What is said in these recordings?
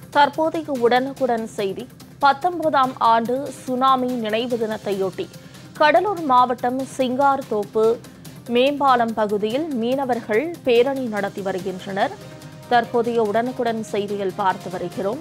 தற்போதைய உடனுக்குடன் செய்தி பத்தொன்பதாம் ஆண்டு சுனாமி நினைவு தினத்தையொட்டி கடலூர் மாவட்டம் சிங்கார்தோப்பு மேம்பாலம் பகுதியில் மீனவர்கள் பேரணி நடத்தி வருகின்றனர் தற்போதைய உடனுக்குடன் செய்தியில் பார்த்து வருகிறோம்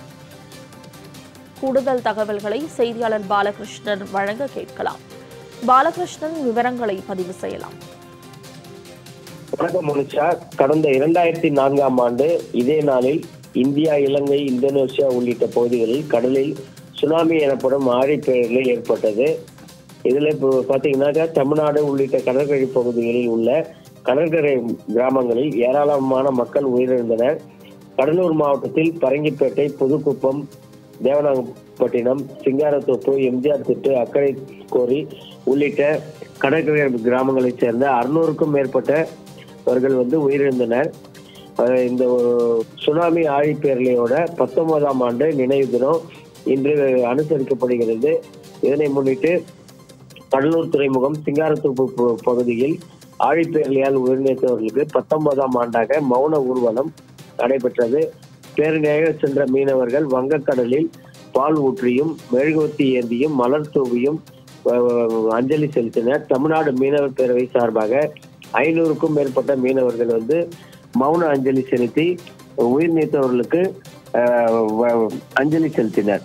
கூடுதல் தகவல்களை செய்தியாளர் பாலகிருஷ்ணன் வழங்க கேட்கலாம் பாலகிருஷ்ணன் விவரங்களை பதிவு செய்யலாம் வணக்கம் மனுஷா கடந்த இரண்டாயிரத்தி நான்காம் ஆண்டு இதே நாளில் இந்தியா இலங்கை இந்தோனேசியா உள்ளிட்ட பகுதிகளில் கடலில் சுனாமி எனப்படும் ஆழிப்பெயர்கள் ஏற்பட்டது இதுல இப்போ பாத்தீங்கன்னாக்கா தமிழ்நாடு உள்ளிட்ட கடற்கரை பகுதிகளில் உள்ள கடற்கரை கிராமங்களில் ஏராளமான மக்கள் உயிரிழந்தனர் கடலூர் மாவட்டத்தில் பரங்கிப்பேட்டை புதுக்குப்பம் தேவநாகப்பட்டினம் சிங்காரத்தோப்பு எம்ஜிஆர் திட்டு அக்கரை கோரி உள்ளிட்ட கடற்கரை கிராமங்களைச் சேர்ந்த அறுநூறுக்கும் மேற்பட்டவர்கள் வந்து உயிரிழந்தனர் அஹ் இந்த சுனாமி ஆழிப்பேரலையோட பத்தொன்பதாம் ஆண்டு நினைவு தினம் இன்று அனுசரிக்கப்படுகிறது இதனை முன்னிட்டு கடலூர் துறைமுகம் சிங்காரத்தோப்பு ப- பகுதியில் ஆழிப்பேரலையால் உயிரிழந்தவர்களுக்கு பத்தொன்பதாம் ஆண்டாக மௌன ஊர்வலம் நடைபெற்றது பேரணியாக சென்ற மீனவர்கள் வங்கக்கடலில் பால் ஊற்றியும் மெழுகுவத்தி ஏந்தியும் மலர் தூவியும் அஹ், அஞ்சலி செலுத்தினர் தமிழ்நாடு மீனவர் பேரவை சார்பாக ஐநூறுக்கும் மேற்பட்ட மீனவர்கள் வந்து மௌன அஞ்சலி செலுத்தி உயிர் நீத்தவர்களுக்கு அஹ், வ- அஞ்சலி செலுத்தினர்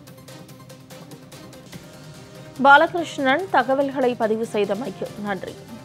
பாலகிருஷ்ணன் தகவல்களை பதிவு செய்தமைக்கு நன்றி